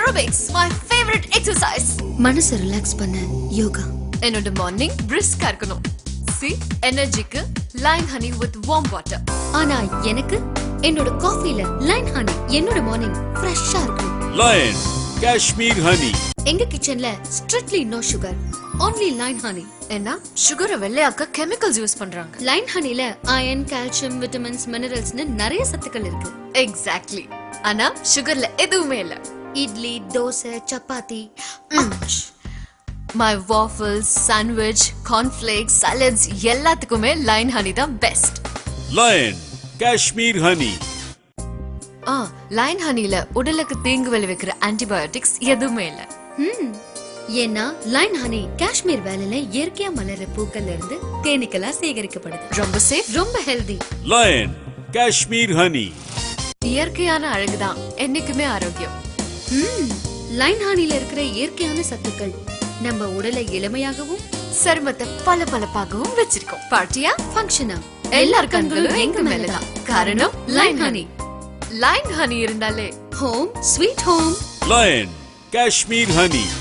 aerobics my favorite exercise மனசை relax பண்ண யோகா என்னோட மார்னிங் பிரிஸ்கா இருக்கணும் சி எனர்ஜிக்கு Lion Honey with warm water ஆனா எனக்கு என்னோட காஃபில லைன் ஹனி என்னோட மார்னிங் ஃப்ரெஷ்ஷா இருக்கும் Lion Kashmir Honey. எங்க கிச்சன்ல strictly no sugar only Lion Honey ஏன்னா சுகரை வெள்ளையாக்க கெமிக்கல்ஸ் யூஸ் பண்றாங்க லைன் ஹனில அயன் கால்சியம் விட்டமின்ஸ் மினரல்ஸ்னு நிறைய சத்துக்கள் இருக்கு எக்ஸாக்ட்லி ஆனா சுகர்ல எதுவுமே இல்ல idli dosa chapati my waffles sandwich cornflakes salads எல்லாத்துக்குமே லைன் ஹனி தான் பெஸ்ட் Lion Kashmir Honey. ஆ லைன் ஹனில உடலுக்கு தீங்கு விளைவிக்கிற ஆன்டிபயோட்டிக்ஸ் எதுவுமே இல்ல ம் ஏன்னா லைன் ஹனி காஷ்மீர் வேலையில இயற்கையா மலர்ற பூக்கள்ல இருந்து தேனீக்களா சேகரிக்கப்படுது ரொம்ப சேஃப் ரொம்ப ஹெல்தி Lion Kashmir Honey. இயற்கையான அழகுதான் என்னைக்குமே ஆரோக்கியம் ம் லைன் ஹானில இருக்கிற இயற்கையான சத்துக்கள் நம்ம உடலை இளமையாகவும் சருமத்தை பல பளபளப்பாகவும் வச்சிருக்கோம் பார்ட்டியா ஃபங்க்ஷனா எல்லார் கண்களும் எங்க மேலதான் காரணம் லைன் ஹனி லைன் ஹனி இருந்தாலே home sweet home Lion Kashmir Honey.